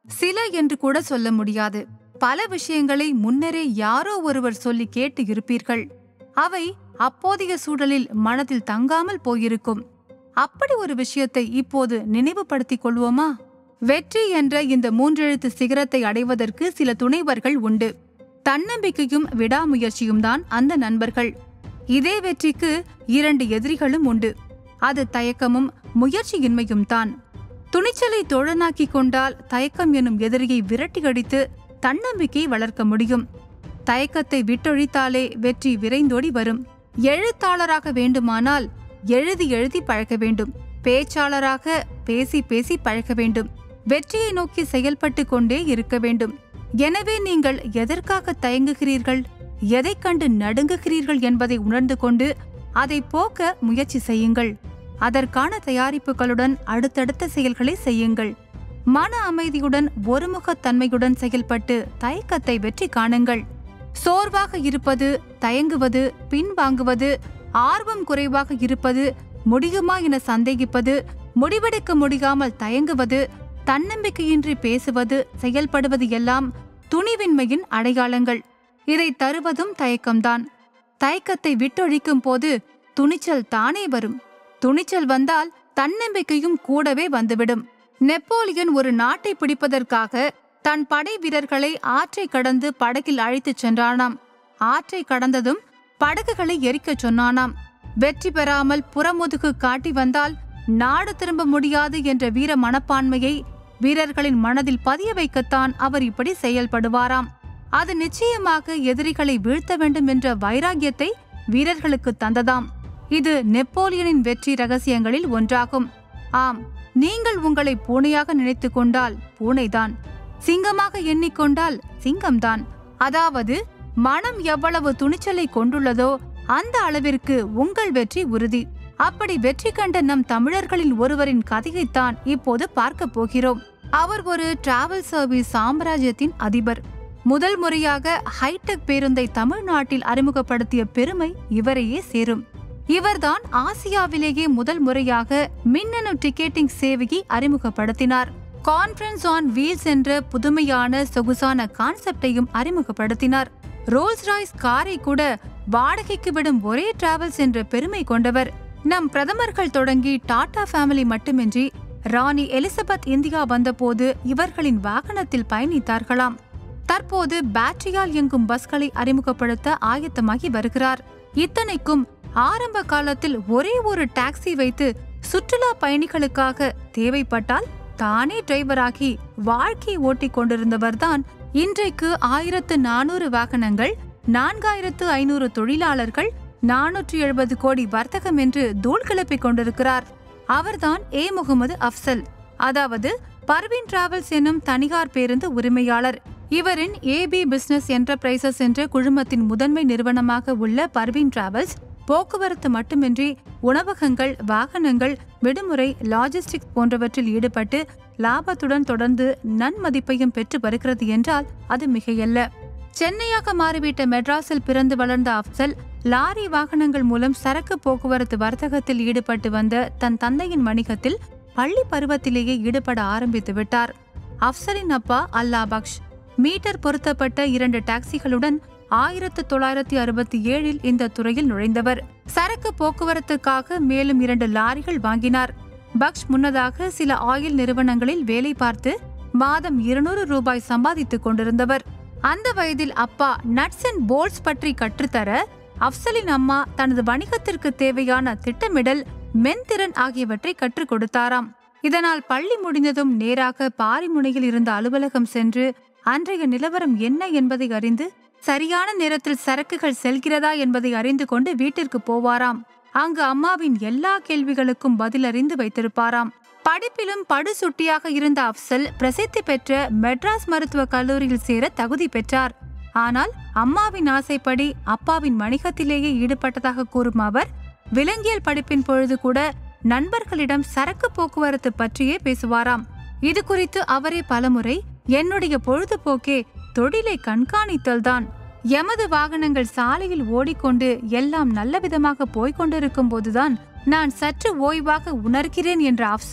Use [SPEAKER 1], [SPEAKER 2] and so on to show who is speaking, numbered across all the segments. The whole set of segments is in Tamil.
[SPEAKER 1] சில என்று கூட சொல்ல முடியாது பல விஷயங்களை முன்னரே யாரோ ஒருவர் சொல்லி கேட்டு இருப்பீர்கள் அவை அப்போதைய சூழலில் மனதில் தங்காமல் போயிருக்கும் அப்படி ஒரு விஷயத்தை இப்போது நினைவுபடுத்திக் கொள்வோமா வெற்றி என்ற இந்த மூன்றெழுத்து சிகரத்தை அடைவதற்கு சில துணைவர்கள் உண்டு தன்னம்பிக்கையும் விடாமுயற்சியும் தான் அந்த நண்பர்கள் இதே வெற்றிக்கு இரண்டு எதிரிகளும் உண்டு அது தயக்கமும் முயற்சியின்மையும் தான் துணிச்சலை தோழனாக்கிக் கொண்டால் தயக்கம் எனும் எதிரியை விரட்டியடித்து தன்னம்பிக்கை வளர்க்க முடியும் தயக்கத்தை விட்டொழித்தாலே வெற்றி விரைந்தோடி வரும் எழுத்தாளராக வேண்டுமானால் எழுதி எழுதி பழக வேண்டும் பேச்சாளராக பேசி பேசி பழக வேண்டும் வெற்றியை நோக்கி செயல்பட்டு கொண்டே இருக்க வேண்டும் எனவே நீங்கள் எதற்காக தயங்குகிறீர்கள் எதைக் கண்டு நடுங்குகிறீர்கள் என்பதை உணர்ந்து கொண்டு அதை போக்க முயற்சி செய்யுங்கள் அதற்கான தயாரிப்புகளுடன் அடுத்தடுத்த செயல்களை செய்யுங்கள் மன அமைதியுடன் ஒருமுகத்தன்மையுடன் செயல்பட்டு தயக்கத்தை வெற்றி காணுங்கள் சோர்வாக இருப்பது தயங்குவது பின்வாங்குவது ஆர்வம் குறைவாக இருப்பது முடியுமா என சந்தேகிப்பது முடிவெடுக்க முடியாமல் தயங்குவது தன்னம்பிக்கையின்றி பேசுவது செயல்படுவது எல்லாம் துணிவின்மையின் அடையாளங்கள் இதை தருவதும் தயக்கம்தான் தயக்கத்தை விட்டொழிக்கும் போது துணிச்சல் தானே வரும் துணிச்சல் வந்தால் தன்னம்பிக்கையும் கூடவே வந்துவிடும் நெப்போலியன் ஒரு நாட்டை பிடிப்பதற்காக தன் படை வீரர்களை ஆற்றை கடந்து படகில் அழைத்துச் சென்றானாம் ஆற்றை கடந்ததும் படகுகளை எரிக்கச் சொன்னானாம் வெற்றி பெறாமல் புறமுதுகு காட்டி வந்தால் நாடு திரும்ப முடியாது என்ற வீர மனப்பான்மையை வீரர்களின் மனதில் பதிய வைக்கத்தான் அவர் இப்படி செயல்படுவாராம் அது நிச்சயமாக எதிரிகளை வீழ்த்த வேண்டும் என்ற வைராகியத்தை வீரர்களுக்கு தந்ததாம் இது நெப்போலியனின் வெற்றி ரகசியங்களில் ஒன்றாகும் ஆம் நீங்கள் உங்களை பூனையாக நினைத்துக் கொண்டால் பூனைதான் சிங்கமாக எண்ணிக்கொண்டால் சிங்கம்தான் அதாவது மனம் எவ்வளவு துணிச்சலை கொண்டுள்ளதோ அந்த அளவிற்கு உங்கள் வெற்றி உறுதி அப்படி வெற்றி கண்ட நம் தமிழர்களில் ஒருவரின் கதையைத்தான் இப்போது பார்க்க போகிறோம் அவர் ஒரு டிராவல் சர்வீஸ் சாம்ராஜ்யத்தின் அதிபர் முதல் முறையாக ஹைடெக் பேருந்தை தமிழ்நாட்டில் அறிமுகப்படுத்திய பெருமை இவரையே சேரும் இவர்தான் ஆசியாவிலேயே முதல் முறையாக மின்னணு டிக்கெட்டிங் சேவையை அறிமுகப்படுத்தினார் கான்ஃபரன்ஸ் ஆன் வீல்ஸ் என்ற புதுமையான சொகுசான கான்செப்டையும் அறிமுகப்படுத்தினார் ரோல்ஸ் ராய்ஸ் காரை கூட வாடகைக்கு விடும் ஒரே டிராவல்ஸ் என்ற பெருமை கொண்டவர் நம் பிரதமர்கள் தொடங்கி டாடா ஃபேமிலி மட்டுமின்றி ராணி எலிசபெத் இந்தியா வந்தபோது இவர்களின் வாகனத்தில் பயணித்தார்களாம் தற்போது பேட்டரியால் இயங்கும் பஸ்களை அறிமுகப்படுத்த ஆயத்தமாகி வருகிறார் இத்தனைக்கும் ஆரம்ப காலத்தில் ஒரே ஒரு டாக்ஸி வைத்து சுற்றுலா பயணிகளுக்காக தேவைப்பட்டால் தானே டிரைவராகி வாழ்க்கை ஓட்டிக் கொண்டிருந்தவர்தான் இன்றைக்கு ஆயிரத்து நானூறு வாகனங்கள் நான்காயிரத்து ஐநூறு தொழிலாளர்கள் நானூற்றி எழுபது கோடி வர்த்தகம் என்று தூள் கிளப்பிக் கொண்டிருக்கிறார் அவர்தான் ஏ முகமது அப்சல் அதாவது பர்வீன் டிராவல்ஸ் எனும் தனியார் பேருந்து உரிமையாளர் இவரின் ஏபி பிசினஸ் என்டர்பிரைசஸ் என்ற குழுமத்தின் முதன்மை நிறுவனமாக உள்ள பர்வீன் டிராவல்ஸ் போக்குவரத்து மட்டுமின்றி உணவகங்கள் வாகனங்கள் விடுமுறை லாஜிஸ்டிக்ஸ் போன்றவற்றில் ஈடுபட்டு லாபத்துடன் தொடர்ந்து நன்மதிப்பையும் பெற்று வருகிறது என்றால் அது மிகையல்ல சென்னையாக மாறிவிட்ட மெட்ராஸில் பிறந்து வளர்ந்த அப்சல் லாரி வாகனங்கள் மூலம் சரக்கு போக்குவரத்து வர்த்தகத்தில் ஈடுபட்டு வந்த தன் தந்தையின் வணிகத்தில் பள்ளி பருவத்திலேயே ஈடுபட ஆரம்பித்து விட்டார் அப்சலின் அப்பா அல்லா பக்ஷ் மீட்டர் பொருத்தப்பட்ட இரண்டு டாக்ஸிகளுடன் ஆயிரத்து தொள்ளாயிரத்தி அறுபத்தி ஏழில் இந்த துறையில் நுழைந்தவர் சரக்கு போக்குவரத்துக்காக மேலும் இரண்டு லாரிகள் வாங்கினார் பக்ஷ் முன்னதாக சில ஆயில் நிறுவனங்களில் வேலை பார்த்து மாதம் இருநூறு ரூபாய் சம்பாதித்துக் கொண்டிருந்தவர் அந்த வயதில் அப்பா நட்ஸ் அண்ட் போல்ட்ஸ் பற்றி கற்றுத்தர அப்சலின் அம்மா தனது வணிகத்திற்கு தேவையான திட்டமிடல் மென்திறன் ஆகியவற்றை கற்றுக் கொடுத்தாராம் இதனால் பள்ளி முடிந்ததும் நேராக பாரிமுனையில் இருந்த அலுவலகம் சென்று அன்றைய நிலவரம் என்ன என்பதை அறிந்து சரியான நேரத்தில் சரக்குகள் செல்கிறதா என்பதை அறிந்து கொண்டு வீட்டிற்கு போவாராம் அங்கு அம்மாவின் எல்லா கேள்விகளுக்கும் பதில் அறிந்து வைத்திருப்பாராம் படிப்பிலும் படுசுட்டியாக இருந்த அப்சல் பிரசித்தி பெற்ற மெட்ராஸ் மருத்துவக் கல்லூரியில் சேர தகுதி பெற்றார் ஆனால் அம்மாவின் ஆசைப்படி அப்பாவின் வணிகத்திலேயே ஈடுபட்டதாக கூறும் அவர் விலங்கியல் படிப்பின் பொழுது கூட நண்பர்களிடம் சரக்கு போக்குவரத்து பற்றியே பேசுவாராம் இது குறித்து அவரே பலமுறை என்னுடைய பொழுதுபோக்கே தொழிலை கண்காணித்தல்தான் எமது வாகனங்கள் சாலையில் ஓடிக்கொண்டு எல்லாம் நல்ல விதமாக போய்க் கொண்டிருக்கும் போதுதான் நான் சற்று ஓய்வாக உணர்கிறேன் என்ற அப்சல்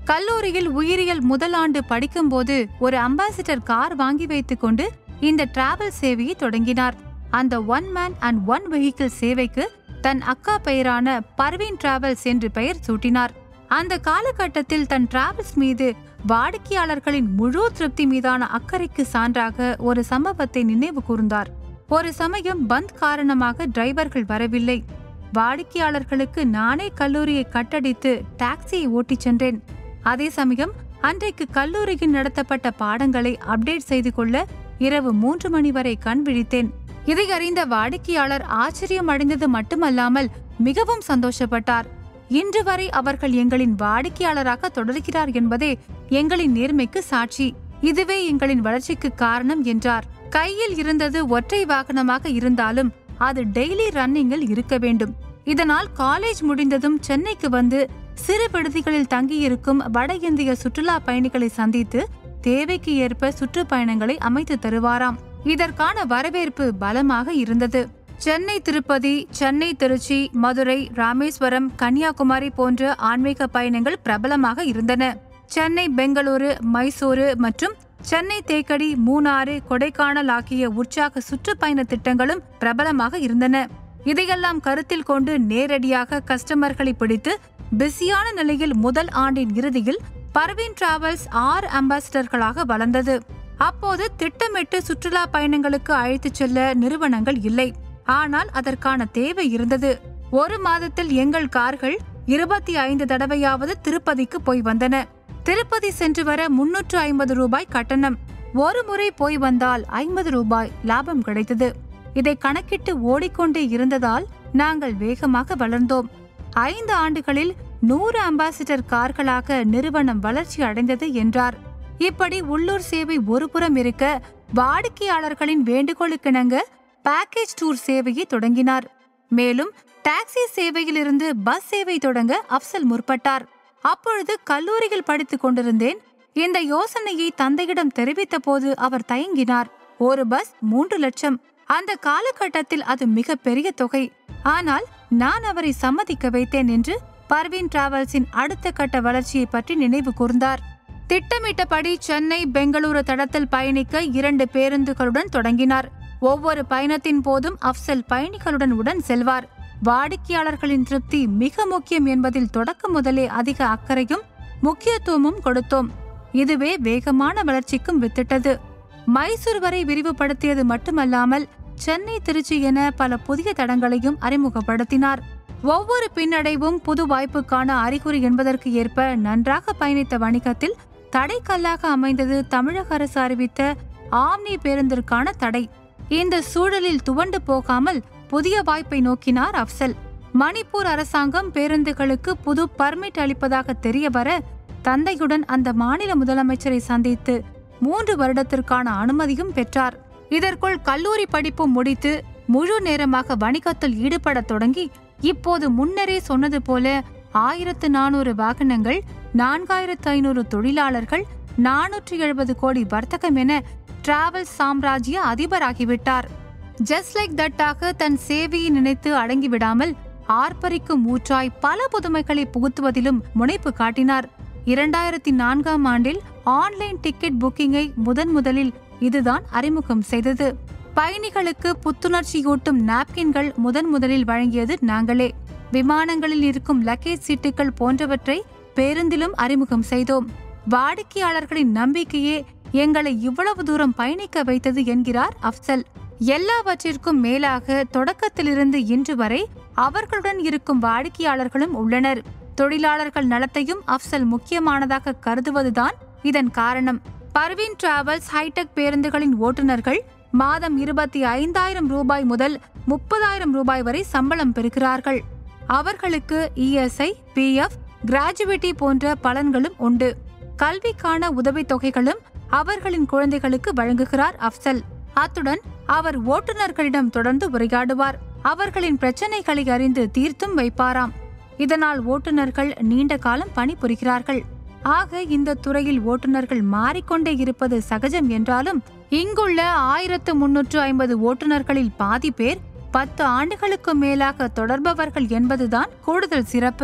[SPEAKER 1] கல்லூரியில் உயிரியல் முதல் ஆண்டு படிக்கும்போது ஒரு அம்பாசிடர் கார் வாங்கி வைத்துக் கொண்டு இந்த டிராவல் சேவையை தொடங்கினார் அந்த one man and one vehicle சேவைக்கு தன் அக்கா பெயரான பர்வீன் டிராவல்ஸ் என்று பெயர் சூட்டினார் அந்த காலகட்டத்தில் தன் டிராவல்ஸ் மீது வாடிக்கையாளர்களின் முழு திருப்தி மீதான அக்கறைக்கு சான்றாக ஒரு சம்பவத்தை நினைவு கூர்ந்தார் ஒரு சமயம் பந்த் காரணமாக டிரைவர்கள் வரவில்லை வாடிக்கையாளர்களுக்கு நானே கல்லூரியை கட்டடித்து டாக்ஸியை ஓட்டிச் சென்றேன் அதே சமயம் அன்றைக்கு கல்லூரியில் நடத்தப்பட்ட பாடங்களை அப்டேட் செய்து கொள்ள இரவு மூன்று மணி வரை கண் விழித்தேன் இதை அறிந்த வாடிக்கையாளர் ஆச்சரியம் அடைந்தது மட்டுமல்லாமல் மிகவும் சந்தோஷப்பட்டார் இன்று வரை அவர்கள் எங்களின் வாடிக்கையாளராக தொடர்கிறார் என்பதே எங்களின் நேர்மைக்கு சாட்சி இதுவே எங்களின் வளர்ச்சிக்கு காரணம் என்றார் கையில் இருந்தது ஒற்றை வாகனமாக இருந்தாலும் அது டெய்லி ரன்னிங்கில் இருக்க வேண்டும் இதனால் காலேஜ் முடிந்ததும் சென்னைக்கு வந்து சிறு விடுதிகளில் தங்கியிருக்கும் வட இந்திய சுற்றுலா பயணிகளை சந்தித்து தேவைக்கு ஏற்ப சுற்றுப்பயணங்களை அமைத்து தருவாராம் இதற்கான வரவேற்பு பலமாக இருந்தது சென்னை திருப்பதி சென்னை திருச்சி மதுரை ராமேஸ்வரம் கன்னியாகுமரி போன்ற ஆன்மீக பயணங்கள் பிரபலமாக இருந்தன சென்னை பெங்களூரு மைசூரு மற்றும் சென்னை தேக்கடி மூணாறு கொடைக்கானல் ஆகிய உற்சாக சுற்றுப்பயண திட்டங்களும் பிரபலமாக இருந்தன இதையெல்லாம் கருத்தில் கொண்டு நேரடியாக கஸ்டமர்களை பிடித்து பிஸியான நிலையில் முதல் ஆண்டின் இறுதியில் பர்வீன் டிராவல்ஸ் ஆறு அம்பாசிடர்களாக வளர்ந்தது அப்போது திட்டமிட்டு சுற்றுலா பயணங்களுக்கு அழைத்துச் செல்ல நிறுவனங்கள் இல்லை ஆனால் அதற்கான தேவை இருந்தது ஒரு மாதத்தில் எங்கள் கார்கள் இருபத்தி ஐந்து தடவையாவது திருப்பதிக்கு போய் வந்தன திருப்பதி சென்று வர முன்னூற்று ஐம்பது ரூபாய் கட்டணம் ஒரு முறை போய் வந்தால் ஐம்பது ரூபாய் லாபம் கிடைத்தது இதை கணக்கிட்டு ஓடிக்கொண்டே இருந்ததால் நாங்கள் வேகமாக வளர்ந்தோம் ஐந்து ஆண்டுகளில் நூறு அம்பாசிடர் கார்களாக நிறுவனம் வளர்ச்சி அடைந்தது என்றார் இப்படி உள்ளூர் சேவை ஒருபுறம் இருக்க வாடிக்கையாளர்களின் வேண்டுகோளுக்கிணங்க பேக்கேஜ் டூர் சேவையை தொடங்கினார் மேலும் டாக்ஸி சேவையிலிருந்து பஸ் சேவை தொடங்க அப்சல் முற்பட்டார் அப்பொழுது கல்லூரியில் படித்துக் கொண்டிருந்தேன் இந்த யோசனையை தந்தையிடம் தெரிவித்த போது அவர் தயங்கினார் ஒரு பஸ் மூன்று லட்சம் அந்த காலகட்டத்தில் அது மிக பெரிய தொகை ஆனால் நான் அவரை சம்மதிக்க வைத்தேன் என்று பர்வீன் டிராவல்ஸின் அடுத்த கட்ட வளர்ச்சியை பற்றி நினைவு கூர்ந்தார் திட்டமிட்டபடி சென்னை பெங்களூரு தடத்தில் பயணிக்க இரண்டு பேருந்துகளுடன் தொடங்கினார் ஒவ்வொரு பயணத்தின் போதும் அப்சல் பயணிகளுடன் உடன் செல்வார் வாடிக்கையாளர்களின் திருப்தி மிக முக்கியம் என்பதில் தொடக்கம் முதலே அதிக அக்கறையும் முக்கியத்துவமும் கொடுத்தோம் இதுவே வேகமான வளர்ச்சிக்கும் வித்திட்டது மைசூர் வரை விரிவுபடுத்தியது மட்டுமல்லாமல் சென்னை திருச்சி என பல புதிய தடங்களையும் அறிமுகப்படுத்தினார் ஒவ்வொரு பின்னடைவும் புது வாய்ப்புக்கான அறிகுறி என்பதற்கு ஏற்ப நன்றாக பயணித்த வணிகத்தில் தடைக்கல்லாக அமைந்தது தமிழக அரசு அறிவித்த ஆம்னி பேருந்திற்கான தடை இந்த சூழலில் துவண்டு போகாமல் புதிய வாய்ப்பை நோக்கினார் அப்சல் மணிப்பூர் அரசாங்கம் பேருந்துகளுக்கு புது பர்மிட் அளிப்பதாக தெரிய வர தந்தையுடன் அந்த மாநில முதலமைச்சரை சந்தித்து மூன்று வருடத்திற்கான அனுமதியும் பெற்றார் இதற்குள் கல்லூரி படிப்பு முடித்து முழு நேரமாக வணிகத்தில் ஈடுபடத் தொடங்கி இப்போது முன்னரே சொன்னது போல ஆயிரத்து நானூறு வாகனங்கள் நான்காயிரத்து ஐநூறு தொழிலாளர்கள் நானூற்றி எழுபது கோடி வர்த்தகம் என டிராவல் சாம்ராஜ்ய அதிபராகிவிட்டார் ஜஸ்ட் லைக் தட்டாக தன் சேவையை நினைத்து அடங்கிவிடாமல் ஆர்ப்பரிக்கும் ஊற்றாய் பல புதுமைகளை புகுத்துவதிலும் முனைப்பு காட்டினார் இரண்டாயிரத்தி நான்காம் ஆண்டில் ஆன்லைன் டிக்கெட் புக்கிங்கை முதன் முதலில் இதுதான் அறிமுகம் செய்தது பயணிகளுக்கு புத்துணர்ச்சியூட்டும் நாப்கின்கள் முதன் முதலில் வழங்கியது நாங்களே விமானங்களில் இருக்கும் லக்கேஜ் சீட்டுகள் போன்றவற்றை பேருந்திலும் அறிமுகம் செய்தோம் வாடிக்கையாளர்களின் நம்பிக்கையே எங்களை இவ்வளவு தூரம் பயணிக்க வைத்தது என்கிறார் அப்சல் எல்லாவற்றிற்கும் மேலாக தொடக்கத்திலிருந்து இன்று வரை அவர்களுடன் இருக்கும் வாடிக்கையாளர்களும் உள்ளனர் தொழிலாளர்கள் நலத்தையும் அப்சல் முக்கியமானதாக கருதுவதுதான் இதன் காரணம் பர்வீன் டிராவல்ஸ் ஹைடெக் பேருந்துகளின் ஓட்டுநர்கள் மாதம் இருபத்தி ஐந்தாயிரம் ரூபாய் முதல் முப்பதாயிரம் ரூபாய் வரை சம்பளம் பெறுகிறார்கள் அவர்களுக்கு இஎஸ்ஐ பிஎஃப் கிராஜுவிட்டி போன்ற பலன்களும் உண்டு கல்விக்கான உதவித்தொகைகளும் அவர்களின் குழந்தைகளுக்கு வழங்குகிறார் அப்சல் அத்துடன் அவர் ஓட்டுநர்களிடம் தொடர்ந்து உரையாடுவார் அவர்களின் பிரச்சனைகளை அறிந்து தீர்த்தும் வைப்பாராம் இதனால் ஓட்டுநர்கள் நீண்ட காலம் பணிபுரிகிறார்கள் ஆக இந்த துறையில் ஓட்டுநர்கள் மாறிக்கொண்டே இருப்பது சகஜம் என்றாலும் இங்குள்ள ஆயிரத்து முன்னூற்று ஐம்பது ஓட்டுநர்களில் பாதி பேர் பத்து ஆண்டுகளுக்கு மேலாக தொடர்பவர்கள் என்பதுதான் கூடுதல் சிறப்பு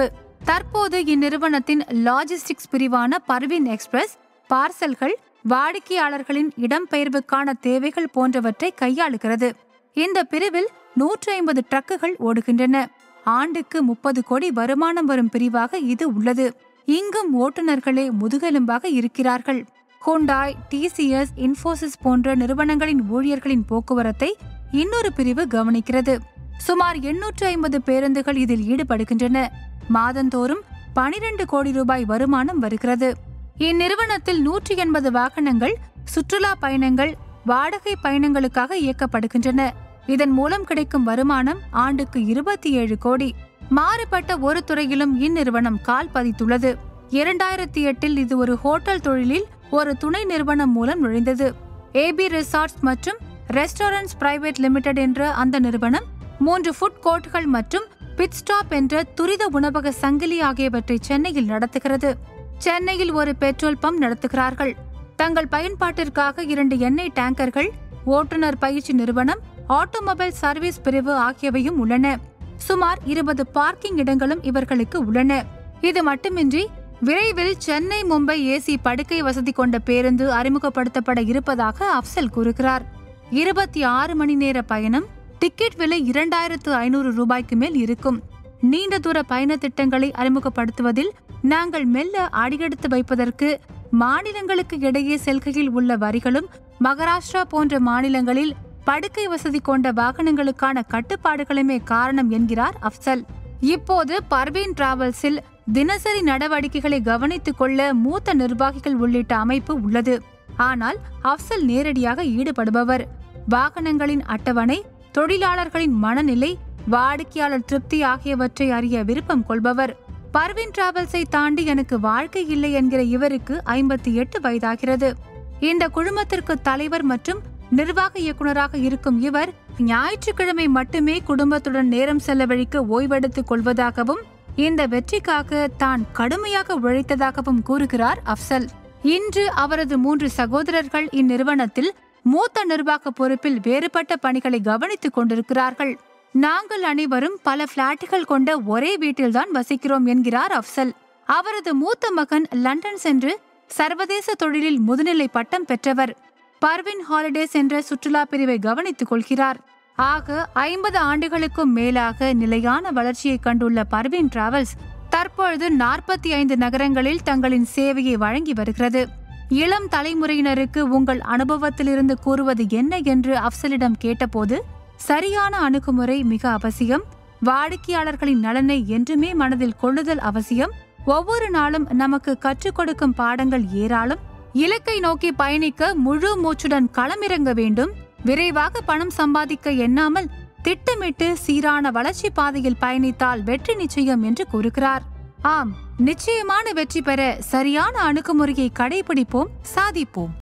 [SPEAKER 1] தற்போது இந்நிறுவனத்தின் லாஜிஸ்டிக்ஸ் பிரிவான பர்வீன் எக்ஸ்பிரஸ் பார்சல்கள் வாடிக்கையாளர்களின் இடம்பெயர்வுக்கான தேவைகள் போன்றவற்றை கையாளுகிறது இந்த பிரிவில் நூற்றி ஐம்பது ட்ரக்குகள் ஓடுகின்றன ஆண்டுக்கு முப்பது கோடி வருமானம் வரும் பிரிவாக இது உள்ளது இங்கும் ஓட்டுநர்களே முதுகெலும்பாக இருக்கிறார்கள் ஹோண்டாய் டிசிஎஸ் இன்ஃபோசிஸ் போன்ற நிறுவனங்களின் ஊழியர்களின் போக்குவரத்தை இன்னொரு பிரிவு கவனிக்கிறது சுமார் எண்ணூற்று ஐம்பது பேருந்துகள் இதில் ஈடுபடுகின்றன மாதந்தோறும் பனிரெண்டு கோடி ரூபாய் வருமானம் வருகிறது இந்நிறுவனத்தில் நூற்றி எண்பது வாகனங்கள் சுற்றுலா பயணங்கள் வாடகை பயணங்களுக்காக இயக்கப்படுகின்றன இதன் மூலம் கிடைக்கும் வருமானம் ஆண்டுக்கு இருபத்தி ஏழு கோடி மாறுபட்ட ஒரு துறையிலும் இந்நிறுவனம் கால் பதித்துள்ளது இரண்டாயிரத்தி எட்டில் இது ஒரு ஹோட்டல் தொழிலில் ஒரு துணை நிறுவனம் மூலம் நுழைந்தது ஏபி ரிசார்ட்ஸ் மற்றும் ரெஸ்டாரண்ட்ஸ் பிரைவேட் லிமிடெட் என்ற அந்த நிறுவனம் மூன்று ஃபுட் கோர்ட்கள் மற்றும் பிட் ஸ்டாப் என்ற துரித உணவக சங்கிலி ஆகியவற்றை சென்னையில் நடத்துகிறது சென்னையில் ஒரு பெட்ரோல் பம்ப் நடத்துகிறார்கள் தங்கள் பயன்பாட்டிற்காக இரண்டு எண்ணெய் டேங்கர்கள் ஓட்டுநர் பயிற்சி நிறுவனம் ஆட்டோமொபைல் சர்வீஸ் பிரிவு ஆகியவையும் உள்ளன சுமார் இருபது பார்க்கிங் இடங்களும் இவர்களுக்கு உள்ளன இது மட்டுமின்றி விரைவில் சென்னை மும்பை ஏசி படுக்கை வசதி கொண்ட பேருந்து அறிமுகப்படுத்தப்பட இருப்பதாக அப்சல் கூறுகிறார் இருபத்தி ஆறு மணி நேர பயணம் டிக்கெட் விலை இரண்டாயிரத்து ஐநூறு ரூபாய்க்கு மேல் இருக்கும் நீண்ட தூர பயண திட்டங்களை அறிமுகப்படுத்துவதில் நாங்கள் மெல்ல அடியெடுத்து வைப்பதற்கு மாநிலங்களுக்கு இடையே செல்கையில் உள்ள வரிகளும் மகாராஷ்டிரா போன்ற மாநிலங்களில் படுக்கை வசதி கொண்ட வாகனங்களுக்கான கட்டுப்பாடுகளுமே காரணம் என்கிறார் அப்சல் இப்போது பர்வீன் டிராவல்ஸில் தினசரி நடவடிக்கைகளை கவனித்துக் கொள்ள மூத்த நிர்வாகிகள் உள்ளிட்ட அமைப்பு உள்ளது ஆனால் அப்சல் நேரடியாக ஈடுபடுபவர் வாகனங்களின் அட்டவணை தொழிலாளர்களின் மனநிலை வாடிக்கையாளர் திருப்தி ஆகியவற்றை அறிய விருப்பம் கொள்பவர் பர்வீன் டிராவல்ஸை தாண்டி எனக்கு வாழ்க்கை இல்லை என்கிற இவருக்கு ஐம்பத்தி எட்டு வயதாகிறது இந்த குழுமத்திற்கு தலைவர் மற்றும் நிர்வாக இயக்குநராக இருக்கும் இவர் ஞாயிற்றுக்கிழமை மட்டுமே குடும்பத்துடன் நேரம் செலவழிக்க ஓய்வெடுத்துக் கொள்வதாகவும் இந்த வெற்றிக்காக தான் கடுமையாக உழைத்ததாகவும் கூறுகிறார் அப்சல் இன்று அவரது மூன்று சகோதரர்கள் இந்நிறுவனத்தில் மூத்த நிர்வாக பொறுப்பில் வேறுபட்ட பணிகளை கவனித்துக் கொண்டிருக்கிறார்கள் நாங்கள் அனைவரும் பல பிளாட்டுகள் கொண்ட ஒரே வீட்டில்தான் வசிக்கிறோம் என்கிறார் அப்சல் அவரது மூத்த மகன் லண்டன் சென்று சர்வதேச தொழிலில் முதுநிலை பட்டம் பெற்றவர் பர்வின் ஹாலிடேஸ் என்ற சுற்றுலா பிரிவை கவனித்துக் கொள்கிறார் ஆக ஐம்பது ஆண்டுகளுக்கும் மேலாக நிலையான வளர்ச்சியை கண்டுள்ள பர்வின் டிராவல்ஸ் தற்பொழுது நாற்பத்தி ஐந்து நகரங்களில் தங்களின் சேவையை வழங்கி வருகிறது இளம் தலைமுறையினருக்கு உங்கள் அனுபவத்திலிருந்து கூறுவது என்ன என்று அப்சலிடம் கேட்டபோது சரியான அணுகுமுறை மிக அவசியம் வாடிக்கையாளர்களின் நலனை என்றுமே மனதில் கொள்ளுதல் அவசியம் ஒவ்வொரு நாளும் நமக்கு கற்றுக் கொடுக்கும் பாடங்கள் ஏராளம் இலக்கை நோக்கி பயணிக்க முழு மூச்சுடன் களமிறங்க வேண்டும் விரைவாக பணம் சம்பாதிக்க எண்ணாமல் திட்டமிட்டு சீரான வளர்ச்சி பாதையில் பயணித்தால் வெற்றி நிச்சயம் என்று கூறுகிறார் ஆம் நிச்சயமான வெற்றி பெற சரியான அணுகுமுறையை கடைபிடிப்போம் சாதிப்போம்